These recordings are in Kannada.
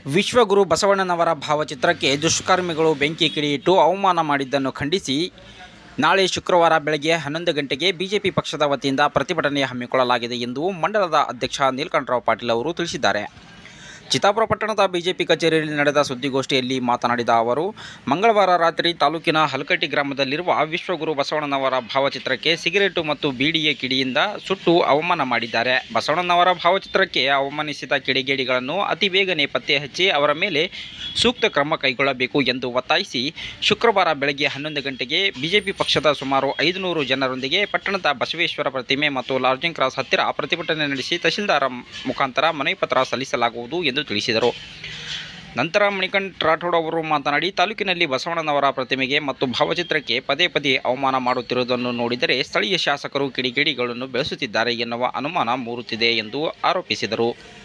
ವಿಶ್ವಗುರು ಬಸವಣ್ಣನವರ ಭಾವಚಿತ್ರಕ್ಕೆ ದುಷ್ಕರ್ಮಿಗಳು ಬೆಂಕಿ ಕಿಡಿಯಿಟ್ಟು ಅವಮಾನ ಮಾಡಿದ್ದನ್ನು ಖಂಡಿಸಿ ನಾಳೆ ಶುಕ್ರವಾರ ಬೆಳಗ್ಗೆ ಹನ್ನೊಂದು ಗಂಟೆಗೆ ಬಿಜೆಪಿ ಪಕ್ಷದ ವತಿಯಿಂದ ಪ್ರತಿಭಟನೆ ಹಮ್ಮಿಕೊಳ್ಳಲಾಗಿದೆ ಎಂದು ಮಂಡಲದ ಅಧ್ಯಕ್ಷ ನೀಲಕಂಠರಾವ್ ಪಾಟೀಲ್ ಅವರು ತಿಳಿಸಿದ್ದಾರೆ ಚಿತ್ತಾಪುರ ಪಟ್ಟಣದ ಬಿಜೆಪಿ ಕಚೇರಿಯಲ್ಲಿ ನಡೆದ ಸುದ್ದಿಗೋಷ್ಠಿಯಲ್ಲಿ ಮಾತನಾಡಿದ ಅವರು ಮಂಗಳವಾರ ರಾತ್ರಿ ತಾಲೂಕಿನ ಹಲಕಟ್ಟಿ ಗ್ರಾಮದಲ್ಲಿರುವ ವಿಶ್ವಗುರು ಬಸವಣ್ಣನವರ ಭಾವಚಿತ್ರಕ್ಕೆ ಸಿಗರೇಟು ಮತ್ತು ಬೀಡಿಯ ಕಿಡಿಯಿಂದ ಸುಟ್ಟು ಅವಮಾನ ಮಾಡಿದ್ದಾರೆ ಬಸವಣ್ಣನವರ ಭಾವಚಿತ್ರಕ್ಕೆ ಅವಮಾನಿಸಿದ ಕಿಡಿಗೇಡಿಗಳನ್ನು ಅತಿ ಬೇಗನೆ ಪತ್ತೆ ಹಚ್ಚಿ ಅವರ ಮೇಲೆ ಸೂಕ್ತ ಕ್ರಮ ಕೈಗೊಳ್ಳಬೇಕು ಎಂದು ಒತ್ತಾಯಿಸಿ ಶುಕ್ರವಾರ ಬೆಳಗ್ಗೆ ಹನ್ನೊಂದು ಗಂಟೆಗೆ ಬಿಜೆಪಿ ಪಕ್ಷದ ಸುಮಾರು ಐದುನೂರು ಜನರೊಂದಿಗೆ ಪಟ್ಟಣದ ಬಸವೇಶ್ವರ ಪ್ರತಿಮೆ ಮತ್ತು ಲಾರ್ಜಿಂಗ್ ಕ್ರಾಸ್ ಹತ್ತಿರ ಪ್ರತಿಭಟನೆ ನಡೆಸಿ ತಹಶೀಲ್ದಾರ್ ಮುಖಾಂತರ ಮನವಿ ಪತ್ರ ಸಲ್ಲಿಸಲಾಗುವುದು ಎಂದು ತಿಳಿಸಿದರು ನಂತರ ಮಣಿಕಂಠ್ ರಾಠೋಡ್ ಅವರು ಮಾತನಾಡಿ ತಾಲೂಕಿನಲ್ಲಿ ಬಸವಣ್ಣನವರ ಪ್ರತಿಮೆಗೆ ಮತ್ತು ಭಾವಚಿತ್ರಕ್ಕೆ ಪದೇ ಪದೇ ಅವಮಾನ ಮಾಡುತ್ತಿರುವುದನ್ನು ನೋಡಿದರೆ ಸ್ಥಳೀಯ ಶಾಸಕರು ಕಿಡಿಗೇಡಿಗಳನ್ನು ಬೆಳೆಸುತ್ತಿದ್ದಾರೆ ಎನ್ನುವ ಅನುಮಾನ ಮೂಡುತ್ತಿದೆ ಎಂದು ಆರೋಪಿಸಿದರು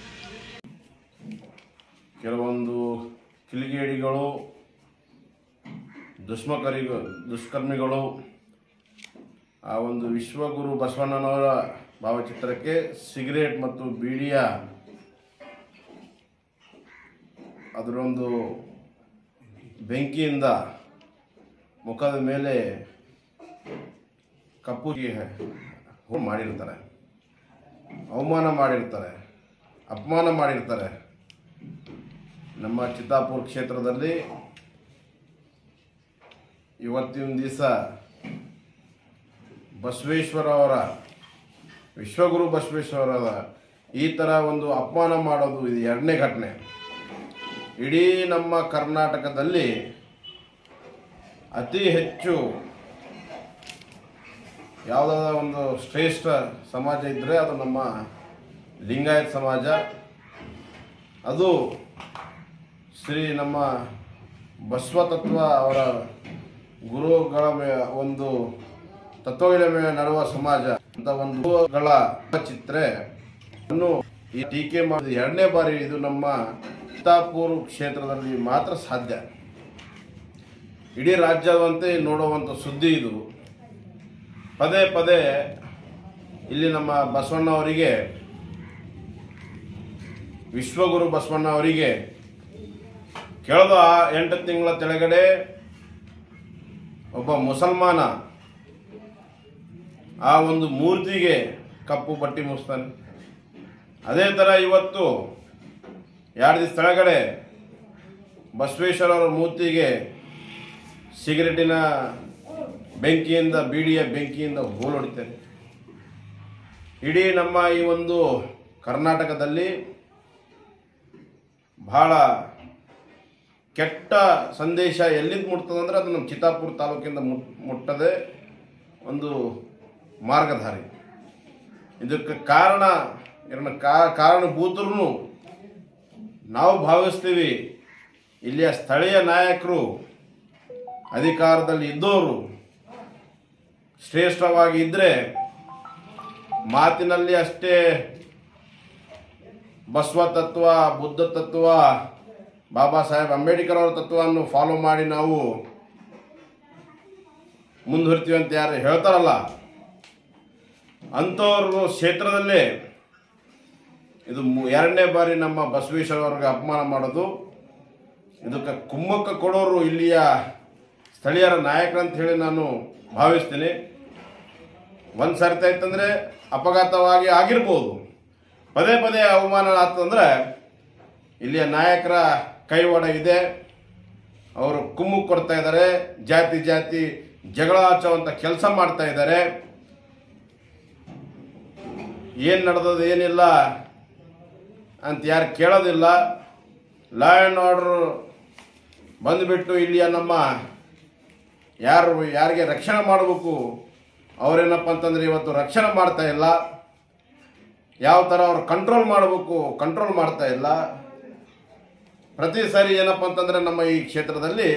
ಕೆಲವೊಂದು ಕಿಲಿಗೇಡಿಗಳು ದುಷ್ಮಕರಿ ದುಷ್ಕರ್ಮಿಗಳು ಆ ಒಂದು ವಿಶ್ವಗುರು ಬಸವಣ್ಣನವರ ಭಾವಚಿತ್ರಕ್ಕೆ ಸಿಗರೇಟ್ ಮತ್ತು ಬೀಡಿಯ ಅದರೊಂದು ಬೆಂಕಿಯಿಂದ ಮುಖದ ಮೇಲೆ ಕಪ್ಪು ಹೂ ಮಾಡಿರ್ತಾರೆ ಅವಮಾನ ಮಾಡಿರ್ತಾರೆ ಅಪಮಾನ ಮಾಡಿರ್ತಾರೆ ನಮ್ಮ ಚಿತ್ತಾಪುರ ಕ್ಷೇತ್ರದಲ್ಲಿ ಇವತ್ತಿನ ದಿವಸ ಬಸವೇಶ್ವರ ಅವರ ವಿಶ್ವಗುರು ಬಸವೇಶ್ವರರ ಈ ಥರ ಒಂದು ಅಪಮಾನ ಮಾಡೋದು ಇದು ಎರಡನೇ ಘಟನೆ ಇಡೀ ನಮ್ಮ ಕರ್ನಾಟಕದಲ್ಲಿ ಅತಿ ಹೆಚ್ಚು ಯಾವುದಾದ ಒಂದು ಶ್ರೇಷ್ಠ ಸಮಾಜ ಇದ್ದರೆ ಅದು ನಮ್ಮ ಲಿಂಗಾಯತ್ ಸಮಾಜ ಅದು ಶ್ರೀ ನಮ್ಮ ಬಸವ ತತ್ವ ಅವರ ಗುರುಗಳ ಮೇ ಒಂದು ತತ್ವಗಳ ಮೇಲೆ ನಡುವ ಸಮಾಜ ಅಂತ ಒಂದು ಗುರುಗಳ ಚಿತ್ರೆ ಅನ್ನು ಈ ಟೀಕೆ ಮಾಡಿದ ಎರಡನೇ ಬಾರಿ ಇದು ನಮ್ಮ ಚಿತ್ತಾಪುರ ಕ್ಷೇತ್ರದಲ್ಲಿ ಮಾತ್ರ ಸಾಧ್ಯ ಇಡೀ ರಾಜ್ಯದಂತೆ ನೋಡುವಂಥ ಸುದ್ದಿ ಇದು ಪದೇ ಪದೇ ಇಲ್ಲಿ ನಮ್ಮ ಬಸವಣ್ಣ ಅವರಿಗೆ ವಿಶ್ವಗುರು ಬಸವಣ್ಣ ಅವರಿಗೆ ಕಳೆದ ಎಂಟು ತಿಂಗಳ ಕೆಳಗಡೆ ಒಬ್ಬ ಮುಸಲ್ಮಾನ ಆ ಒಂದು ಮೂರ್ತಿಗೆ ಕಪ್ಪು ಬಟ್ಟಿ ಮುಗಿಸ್ತಾನೆ ಅದೇ ಥರ ಇವತ್ತು ಎರಡು ದಿವಸ ಕೆಳಗಡೆ ಬಸವೇಶ್ವರರ ಮೂರ್ತಿಗೆ ಸಿಗರೆಟಿನ ಬೆಂಕಿಯಿಂದ ಬೀಡಿಯ ಬೆಂಕಿಯಿಂದ ಹೋಲೊಡಿತಾರೆ ಇಡೀ ನಮ್ಮ ಈ ಒಂದು ಕರ್ನಾಟಕದಲ್ಲಿ ಬಹಳ ಕೆಟ್ಟ ಸಂದೇಶ ಎಲ್ಲಿಂದ ಮುಟ್ತದೆ ಅಂದ್ರೆ ಅದು ನಮ್ಮ ಚಿತ್ತಾಪುರ ತಾಲೂಕಿಂದ ಮುಟ್ ಮುಟ್ಟದೆ ಒಂದು ಮಾರ್ಗಧಾರಿ ಇದಕ್ಕೆ ಕಾರಣ ಇದನ್ನ ಕಾ- ಕಾರಣಭೂತರು ನಾವು ಭಾವಿಸ್ತೀವಿ ಇಲ್ಲಿಯ ಸ್ಥಳೀಯ ನಾಯಕರು ಅಧಿಕಾರದಲ್ಲಿ ಇದ್ದವರು ಶ್ರೇಷ್ಠವಾಗಿ ಇದ್ದರೆ ಮಾತಿನಲ್ಲಿ ಅಷ್ಟೇ ಬಸವ ತತ್ವ ಬುದ್ಧ ತತ್ವ ಬಾಬಾ ಸಾಹೇಬ್ ಅಂಬೇಡ್ಕರ್ ಅವರ ತತ್ವವನ್ನು ಫಾಲೋ ಮಾಡಿ ನಾವು ಮುಂದುವರಿತೀವಿ ಅಂತ ಯಾರು ಹೇಳ್ತಾರಲ್ಲ ಅಂಥವ್ರ ಕ್ಷೇತ್ರದಲ್ಲೇ ಇದು ಮು- ಎರಡನೇ ಬಾರಿ ನಮ್ಮ ಬಸವೇಶ್ವರ ಅವ್ರಿಗೆ ಅಪಮಾನ ಮಾಡೋದು ಇದಕ್ಕೆ ಕುಮ್ಮಕ್ಕ ಕೊಡೋರು ಇಲ್ಲಿಯ ಸ್ಥಳೀಯರ ನಾಯಕರಂತ ಹೇಳಿ ನಾನು ಭಾವಿಸ್ತೀನಿ ಒಂದು ಸರ್ತಿ ಆಯ್ತಂದ್ರೆ ಅಪಘಾತವಾಗಿ ಆಗಿರ್ಬೋದು ಪದೇ ಪದೇ ಅವಮಾನ ಆತಂದ್ರೆ ಇಲ್ಲಿಯ ನಾಯಕರ ಕೈವಾಡ ಇದೆ ಅವರು ಕುಮ್ಮು ಕೊಡ್ತಾ ಇದ್ದಾರೆ ಜಾತಿ ಜಾತಿ ಜಗಳ ಹಚ್ಚುವಂಥ ಕೆಲಸ ಮಾಡ್ತಾ ಇದ್ದಾರೆ ಏನು ನಡೆದದು ಏನಿಲ್ಲ ಅಂತ ಯಾರು ಕೇಳೋದಿಲ್ಲ ಲಾ ಆ್ಯಂಡ್ ಆರ್ಡ್ರ್ ಬಂದುಬಿಟ್ಟು ಇಲ್ಲಿಯ ನಮ್ಮ ಯಾರು ಯಾರಿಗೆ ರಕ್ಷಣೆ ಮಾಡಬೇಕು ಅವರೇನಪ್ಪ ಅಂತಂದ್ರೆ ಇವತ್ತು ರಕ್ಷಣೆ ಮಾಡ್ತಾ ಇಲ್ಲ ಯಾವ ಥರ ಅವ್ರು ಕಂಟ್ರೋಲ್ ಮಾಡಬೇಕು ಕಂಟ್ರೋಲ್ ಮಾಡ್ತಾ ಇಲ್ಲ ಪ್ರತಿ ಸಾರಿ ಏನಪ್ಪ ಅಂತಂದ್ರೆ ನಮ್ಮ ಈ ಕ್ಷೇತ್ರದಲ್ಲಿ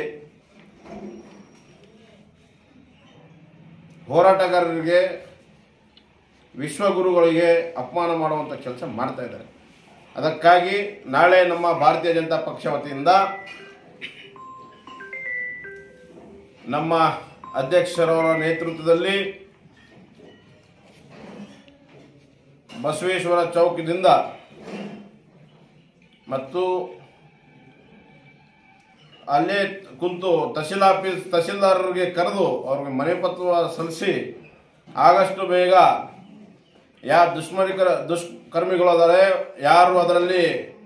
ಹೋರಾಟಗಾರರಿಗೆ ವಿಶ್ವಗುರುಗಳಿಗೆ ಅಪಮಾನ ಮಾಡುವಂಥ ಕೆಲಸ ಮಾಡ್ತಾ ಇದ್ದಾರೆ ಅದಕ್ಕಾಗಿ ನಾಳೆ ನಮ್ಮ ಭಾರತೀಯ ಜನತಾ ಪಕ್ಷ ವತಿಯಿಂದ ನಮ್ಮ ಅಧ್ಯಕ್ಷರವರ ನೇತೃತ್ವದಲ್ಲಿ ಬಸವೇಶ್ವರ ಚೌಕದಿಂದ ಮತ್ತು ಅಲ್ಲೇ ಕುಂತು ತಹಶೀಲ್ ಆಫೀಸ್ ತಹಶೀಲ್ದಾರರಿಗೆ ಕರೆದು ಅವ್ರಿಗೆ ಮನೆ ಪತ್ರ ಸಲ್ಲಿಸಿ ಆದಷ್ಟು ಬೇಗ ಯಾವ ದುಷ್ಮರಿಕರ ದುಷ್ಕರ್ಮಿಗಳು ಅದಾರೆ ಯಾರು ಅದರಲ್ಲಿ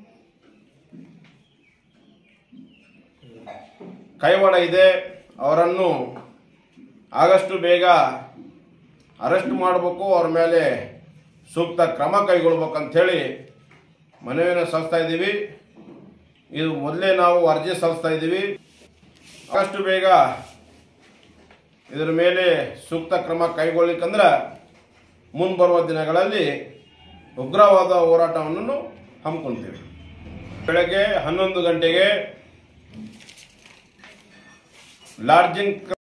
ಕೈವಾಡ ಇದೆ ಅವರನ್ನು ಆದಷ್ಟು ಬೇಗ ಅರೆಸ್ಟ್ ಮಾಡಬೇಕು ಅವ್ರ ಮೇಲೆ ಸೂಕ್ತ ಕ್ರಮ ಕೈಗೊಳ್ಬೇಕಂಥೇಳಿ ಮನವಿಯನ್ನು ಸಲ್ಲಿಸ್ತಾ ಇದ್ದೀವಿ ಇದು ಮೊದಲೇ ನಾವು ಅರ್ಜಿ ಸಲ್ಲಿಸ್ತಾ ಇದ್ದೀವಿ ಆದಷ್ಟು ಬೇಗ ಇದರ ಮೇಲೆ ಸೂಕ್ತ ಕ್ರಮ ಕೈಗೊಳ್ಳಿಕ್ಕಂದ್ರೆ ಮುಂಬರುವ ದಿನಗಳಲ್ಲಿ ಉಗ್ರವಾದ ಹೋರಾಟವನ್ನು ಹಮ್ಮಿಕೊಳ್ತೀವಿ ಬೆಳಗ್ಗೆ ಹನ್ನೊಂದು ಗಂಟೆಗೆ ಲಾಡ್ಜಿಂಗ್